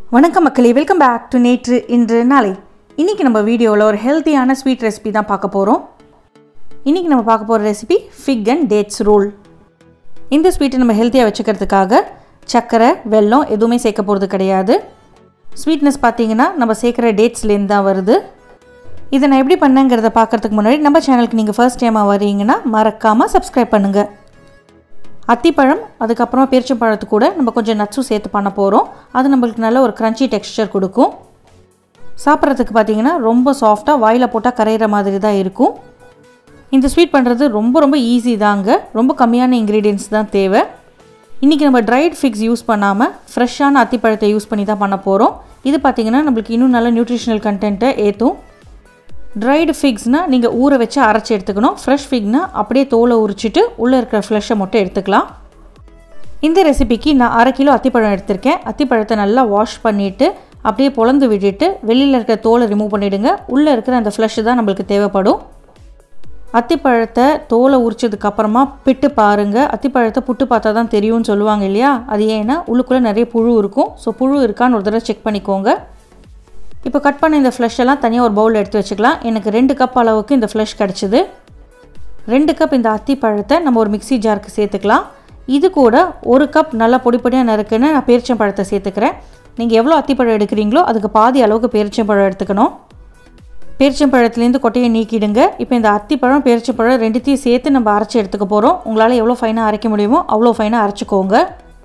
வணக்கம் மக்களே welcome back to நேற்று இன்று நாளை இன்றைக்கி நம்ம வீடியோவில் ஒரு ஹெல்த்தியான ஸ்வீட் ரெசிபி தான் பார்க்க போகிறோம் இன்றைக்கி நம்ம பார்க்க போகிற recipe fig and dates roll இந்த ஸ்வீட்டை நம்ம ஹெல்த்தியாக வச்சுக்கிறதுக்காக சர்க்கரை வெல்லம் எதுவுமே சேர்க்க போகிறது கிடையாது ஸ்வீட்னஸ் பார்த்தீங்கன்னா நம்ம சேர்க்குற டேட்ஸ்லேருந்து தான் வருது இதை நான் எப்படி பண்ணேங்கிறத பார்க்குறதுக்கு முன்னாடி நம்ம சேனலுக்கு நீங்கள் ஃபர்ஸ்ட் டைமாக வரீங்கன்னா மறக்காமல் சப்ஸ்கிரைப் பண்ணுங்கள் அத்திப்பழம் அதுக்கப்புறமா பேரிச்சம்பழத்து கூட நம்ம கொஞ்சம் நட்ஸும் சேர்த்து பண்ண போகிறோம் அது நம்மளுக்கு நல்ல ஒரு க்ரன்ச்சி டெக்ஸ்டர் கொடுக்கும் சாப்பிட்றதுக்கு பார்த்தீங்கன்னா ரொம்ப சாஃப்டாக வாயில் போட்டால் கரையிற மாதிரி தான் இருக்கும் இந்த ஸ்வீட் பண்ணுறது ரொம்ப ரொம்ப ஈஸி தாங்க ரொம்ப கம்மியான இன்க்ரீடியன்ஸ் தான் தேவை இன்றைக்கி நம்ம ட்ரைட் ஃபிக்ஸ் யூஸ் பண்ணாமல் ஃப்ரெஷ்ஷான அத்திப்பழத்தை யூஸ் பண்ணி தான் பண்ண போகிறோம் இது பார்த்திங்கன்னா நம்மளுக்கு இன்னும் நல்ல நியூட்ரிஷனல் கண்டென்ட்டை ஏற்றும் ட்ரைடு ஃபிக்ஸ்னால் நீங்கள் ஊற வச்சு அரைச்சி எடுத்துக்கணும் ஃப்ரெஷ் ஃபிக்னா அப்படியே தோலை உரிச்சிட்டு உள்ளே இருக்கிற ஃப்ளஷை மட்டும் எடுத்துக்கலாம் இந்த ரெசிபிக்கு நான் அரை கிலோ அத்திப்பழம் எடுத்திருக்கேன் அத்திப்பழத்தை நல்லா வாஷ் பண்ணிவிட்டு அப்படியே பொழந்து விட்டுட்டு வெளியில் இருக்கிற தோலை ரிமூவ் பண்ணிவிடுங்க உள்ளே இருக்கிற அந்த ஃப்ளஷ் தான் நம்மளுக்கு தேவைப்படும் அத்திப்பழத்தை தோலை உரிச்சதுக்கப்புறமா பிட்டு பாருங்கள் அத்திப்பழத்தை புட்டு பார்த்தா தான் தெரியும்னு சொல்லுவாங்க இல்லையா அது ஏன்னா உள்ளுக்குள்ளே நிறைய புழு இருக்கும் ஸோ புழு இருக்கான்னு ஒரு தடவை செக் பண்ணிக்கோங்க இப்போ கட் பண்ண இந்த ஃப்ளஷ் எல்லாம் தனியாக ஒரு பவுலில் எடுத்து வச்சுக்கலாம் எனக்கு ரெண்டு கப் அளவுக்கு இந்த ஃப்ளஷ் கிடச்சிது ரெண்டு கப் இந்த அத்தி பழத்தை நம்ம ஒரு மிக்சி ஜாருக்கு சேர்த்துக்கலாம் இது கூட ஒரு கப் நல்லா பொடி பொடியாக நறுக்குன்னு நான் பேரிச்சம்பழத்தை சேர்த்துக்கிறேன் நீங்கள் எவ்வளோ அத்திப்பழம் எடுக்கிறீங்களோ அதுக்கு பாதி அளவுக்கு பேரிச்சம்பழம் எடுத்துக்கணும் பேரிச்சம்பழத்துலேருந்து கொட்டையை நீக்கிடுங்க இப்போ இந்த அத்திப்பழம் பேரிச்சம்பழம் ரெண்டுத்தையும் சேர்த்து நம்ம அரைச்சி எடுத்துக்க போகிறோம் உங்களால் எவ்வளோ ஃபைனாக அரைக்க முடியுமோ அவ்வளோ ஃபைனாக அரைச்சிக்கோங்க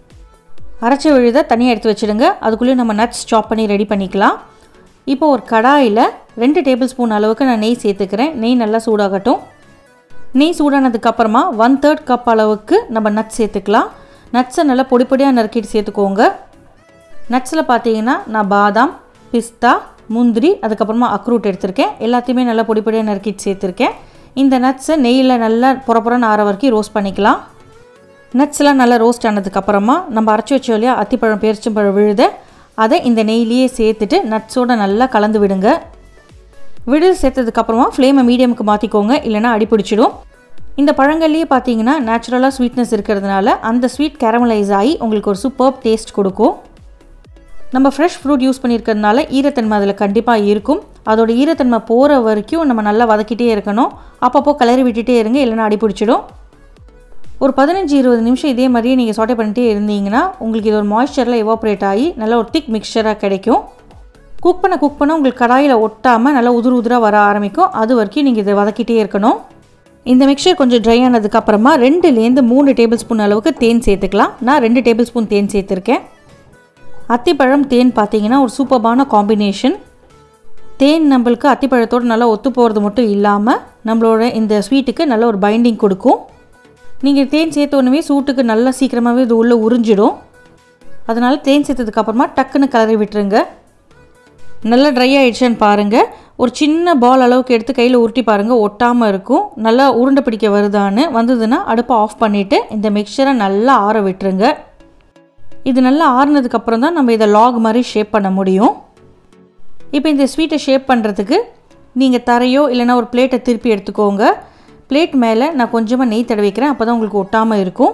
அரைச்ச விழுதை தனியாக எடுத்து வச்சுடுங்க அதுக்குள்ளேயும் நம்ம நட்ஸ் சாப் பண்ணி ரெடி பண்ணிக்கலாம் இப்போ ஒரு கடாயில் ரெண்டு டேபிள் ஸ்பூன் அளவுக்கு நான் நெய் சேர்த்துக்கிறேன் நெய் நல்லா சூடாகட்டும் நெய் சூடானதுக்கப்புறமா ஒன் தேர்ட் கப் அளவுக்கு நம்ம நட்ஸ் சேர்த்துக்கலாம் நட்ஸை நல்லா பொடி பொடியாக நறுக்கிட்டு சேர்த்துக்கோங்க நட்ஸில் பார்த்தீங்கன்னா நான் பாதாம் பிஸ்தா முந்திரி அதுக்கப்புறமா அக்ரூட் எடுத்திருக்கேன் எல்லாத்தையுமே நல்லா பொடி பொடியாக நறுக்கிட்டு சேர்த்துருக்கேன் இந்த நட்ஸை நெய்யில் நல்லா புறப்புறன்னு ஆற வரைக்கும் ரோஸ்ட் பண்ணிக்கலாம் நட்ஸ்லாம் நல்லா ரோஸ்ட் ஆனதுக்கப்புறமா நம்ம அரைச்சி வச்சோம் இல்லையா அத்திப்பழம் பேரிச்சம்பழம் விழுத அதை இந்த நெய்லியே சேர்த்துட்டு நட்ஸோடு நல்லா கலந்து விடுங்க விடுது சேர்த்ததுக்கப்புறமா ஃப்ளேமை மீடியமுக்கு மாற்றிக்கோங்க இல்லைனா அடிப்பிடிச்சிடும் இந்த பழங்கள்லேயே பார்த்தீங்கன்னா நேச்சுரலாக ஸ்வீட்னஸ் இருக்கிறதுனால அந்த ஸ்வீட் கேரமலைஸ் ஆகி உங்களுக்கு ஒரு சூப்பர் டேஸ்ட் கொடுக்கும் நம்ம ஃப்ரெஷ் ஃப்ரூட் யூஸ் பண்ணியிருக்கிறதுனால ஈரத்தன்மை அதில் கண்டிப்பாக இருக்கும் அதோட ஈரத்தன்மை போகிற வரைக்கும் நம்ம நல்லா வதக்கிட்டே இருக்கணும் அப்பப்போ கிளறி விட்டுட்டே இருங்க இல்லைனா அடிப்பிடிச்சிடும் ஒரு பதினஞ்சு இருபது நிமிஷம் இதே மாதிரியே நீங்கள் சாட்டை பண்ணிட்டே இருந்தீங்கன்னா உங்களுக்கு இது ஒரு மாய்ஸ்சரில் எவாப்ரேட் ஆகி நல்ல ஒரு திக் மிக்சராக கிடைக்கும் குக் பண்ண குக் பண்ண உங்களுக்கு கடாயில் ஒட்டாமல் நல்லா உதிர் உதிராக வர ஆரம்பிக்கும் அது வரைக்கும் நீங்கள் இதை வதக்கிட்டே இருக்கணும் இந்த மிக்சர் கொஞ்சம் ட்ரை ஆனதுக்கப்புறமா ரெண்டுலேருந்து மூணு டேபிள் ஸ்பூன் அளவுக்கு தேன் சேர்த்துக்கலாம் நான் ரெண்டு டேபிள் ஸ்பூன் தேன் சேர்த்துருக்கேன் அத்திப்பழம் தேன் பார்த்தீங்கன்னா ஒரு சூப்பர்பான காம்பினேஷன் தேன் நம்மளுக்கு அத்திப்பழத்தோடு நல்லா ஒத்து போகிறது மட்டும் இல்லாமல் நம்மளோட இந்த ஸ்வீட்டுக்கு நல்ல ஒரு பைண்டிங் கொடுக்கும் நீங்கள் தேன் சேர்த்த உடனே சூட்டுக்கு நல்லா சீக்கிரமாகவே இது உள்ளே உறிஞ்சிடும் அதனால் தேன் சேர்த்ததுக்கப்புறமா டக்குன்னு கலரி விட்டுருங்க நல்லா ட்ரை ஆகிடுச்சான்னு பாருங்கள் ஒரு சின்ன பால் அளவுக்கு எடுத்து கையில் உருட்டி பாருங்கள் ஒட்டாமல் இருக்கும் நல்லா உருண்டை பிடிக்க வருதான்னு வந்ததுன்னா அடுப்பை ஆஃப் பண்ணிவிட்டு இந்த மிக்சரை நல்லா ஆற விட்டுருங்க இது நல்லா ஆறுனதுக்கப்புறம் தான் நம்ம இதை லாக் மாதிரி ஷேப் பண்ண முடியும் இப்போ இந்த ஸ்வீட்டை ஷேப் பண்ணுறதுக்கு நீங்கள் தரையோ இல்லைனா ஒரு பிளேட்டை திருப்பி எடுத்துக்கோங்க பிளேட் மேலே நான் கொஞ்சமாக நெய் தடவிக்கிறேன் அப்போ தான் உங்களுக்கு ஒட்டாமல் இருக்கும்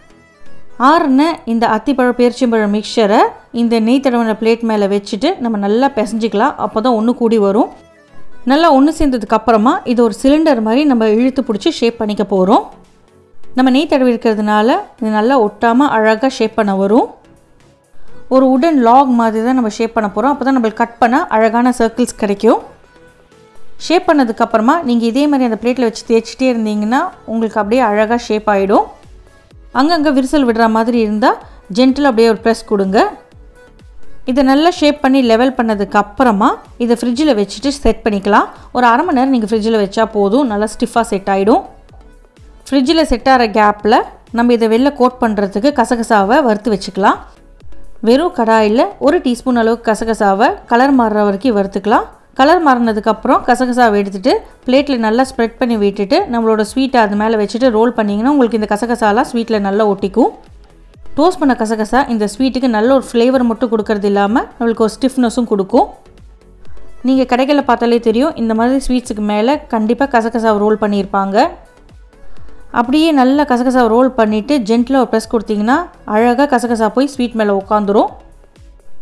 ஆறுன இந்த அத்திப்பழம் பேரிச்சம்பழம் மிக்சரை இந்த நெய் தடவின பிளேட் மேலே வச்சுட்டு நம்ம நல்லா பிசைஞ்சிக்கலாம் அப்போ தான் ஒன்று கூடி வரும் நல்லா ஒன்று சேர்ந்ததுக்கப்புறமா இது ஒரு சிலிண்டர் மாதிரி நம்ம இழுத்து பிடிச்சி ஷேப் பண்ணிக்க போகிறோம் நம்ம நெய் தடவி இருக்கிறதுனால இது நல்லா ஒட்டாமல் அழகாக ஷேப் பண்ண வரும் ஒரு உடன் லாக் மாதிரி தான் நம்ம ஷேப் பண்ண போகிறோம் அப்போ தான் நம்மளுக்கு கட் பண்ணால் அழகான சர்க்கிள்ஸ் கிடைக்கும் ஷேப் பண்ணதுக்கப்புறமா நீங்கள் இதே மாதிரி அந்த பிளேட்டில் வச்சு தேய்ச்சிட்டே இருந்தீங்கன்னா உங்களுக்கு அப்படியே அழகாக ஷேப் ஆகிடும் அங்கங்கே விரிசல் விடுற மாதிரி இருந்தால் ஜென்டில் அப்படியே ஒரு ப்ரெஸ் கொடுங்க இதை நல்லா ஷேப் பண்ணி லெவல் பண்ணதுக்கு அப்புறமா இதை ஃப்ரிட்ஜில் வச்சுட்டு செட் பண்ணிக்கலாம் ஒரு அரை மணி நேரம் நீங்கள் ஃப்ரிட்ஜில் வச்சா போதும் நல்லா ஸ்டிஃபாக செட் ஆகிடும் ஃப்ரிட்ஜில் செட் ஆகிற கேப்பில் நம்ம இதை வெளில கோட் பண்ணுறதுக்கு கசகசாவை வறுத்து வச்சுக்கலாம் வெறும் கடாயில் ஒரு டீஸ்பூன் அளவுக்கு கசகசாவை கலர் மாறுற வரைக்கும் வறுத்துக்கலாம் கலர் மாறினதுக்கப்புறம் கசகசாவை எடுத்துகிட்டு பிளேட்டில் நல்லா ஸ்ப்ரெட் பண்ணி விட்டுட்டு நம்மளோட ஸ்வீட்டை அது மேலே வச்சுட்டு ரோல் பண்ணிங்கன்னா உங்களுக்கு இந்த கசகசாலாம் ஸ்வீட்டில் நல்லா ஒட்டிக்கும் டோஸ்ட் பண்ண கசகசா இந்த ஸ்வீட்டுக்கு நல்ல ஒரு ஃப்ளேவர் மட்டும் கொடுக்கறது இல்லாமல் நம்மளுக்கு ஒரு ஸ்டிஃப்னஸும் கொடுக்கும் நீங்கள் கடைகளில் பார்த்தாலே தெரியும் இந்த மாதிரி ஸ்வீட்ஸுக்கு மேலே கண்டிப்பாக கசகசாவை ரோல் பண்ணியிருப்பாங்க அப்படியே நல்லா கசகசாவை ரோல் பண்ணிவிட்டு ஜென்டில் ஒரு ப்ரெஸ் கொடுத்தீங்கன்னா அழகாக கசகசா போய் ஸ்வீட் மேலே உட்காந்துரும்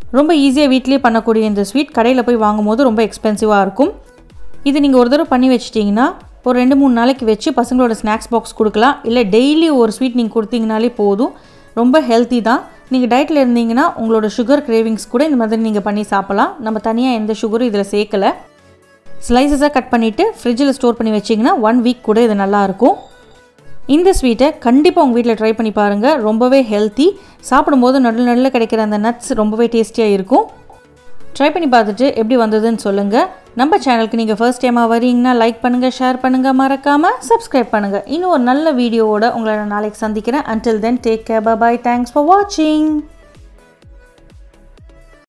ரொம்ப ஈஸியாக வீட்லேயே பண்ணக்கூடிய இந்த ஸ்வீட் கடையில் போய் வாங்கும்போது ரொம்ப எக்ஸ்பென்சிவாக இருக்கும் இது நீங்கள் ஒரு தடவை பண்ணி வச்சிட்டிங்கன்னா ஒரு ரெண்டு மூணு நாளைக்கு வச்சு பசங்களோட ஸ்நாக்ஸ் பாக்ஸ் கொடுக்கலாம் இல்லை டெய்லி ஒரு ஸ்வீட் நீங்கள் கொடுத்தீங்கனாலே போதும் ரொம்ப ஹெல்த்தி தான் நீங்கள் டயட்டில் இருந்தீங்கன்னா உங்களோட சுகர் கிரேவிங்ஸ் கூட இந்த மாதிரி நீங்கள் பண்ணி சாப்பிட்லாம் நம்ம தனியாக எந்த சுகரும் இதில் சேர்க்கலை ஸ்லைசஸாக கட் பண்ணிவிட்டு ஃப்ரிட்ஜில் ஸ்டோர் பண்ணி வச்சிங்கன்னா ஒன் வீக் கூட இது நல்லாயிருக்கும் இந்த ஸ்வீட்டை கண்டிப்பாக உங்கள் வீட்டில் ட்ரை பண்ணி பாருங்கள் ரொம்பவே ஹெல்த்தி சாப்பிடும்போது நடுவில் நடுவில் கிடைக்கிற அந்த நட்ஸ் ரொம்பவே டேஸ்டியாக இருக்கும் ட்ரை பண்ணி பார்த்துட்டு எப்படி வந்ததுன்னு சொல்லுங்கள் நம்ம சேனலுக்கு நீங்கள் ஃபர்ஸ்ட் டைமாக வரீங்கன்னா லைக் பண்ணுங்கள் ஷேர் பண்ணுங்கள் மறக்காமல் சப்ஸ்கிரைப் பண்ணுங்கள் இன்னும் ஒரு நல்ல வீடியோவோட உங்களை நான் நாளைக்கு சந்திக்கிறேன் until then take care bye thanks for வாட்சிங்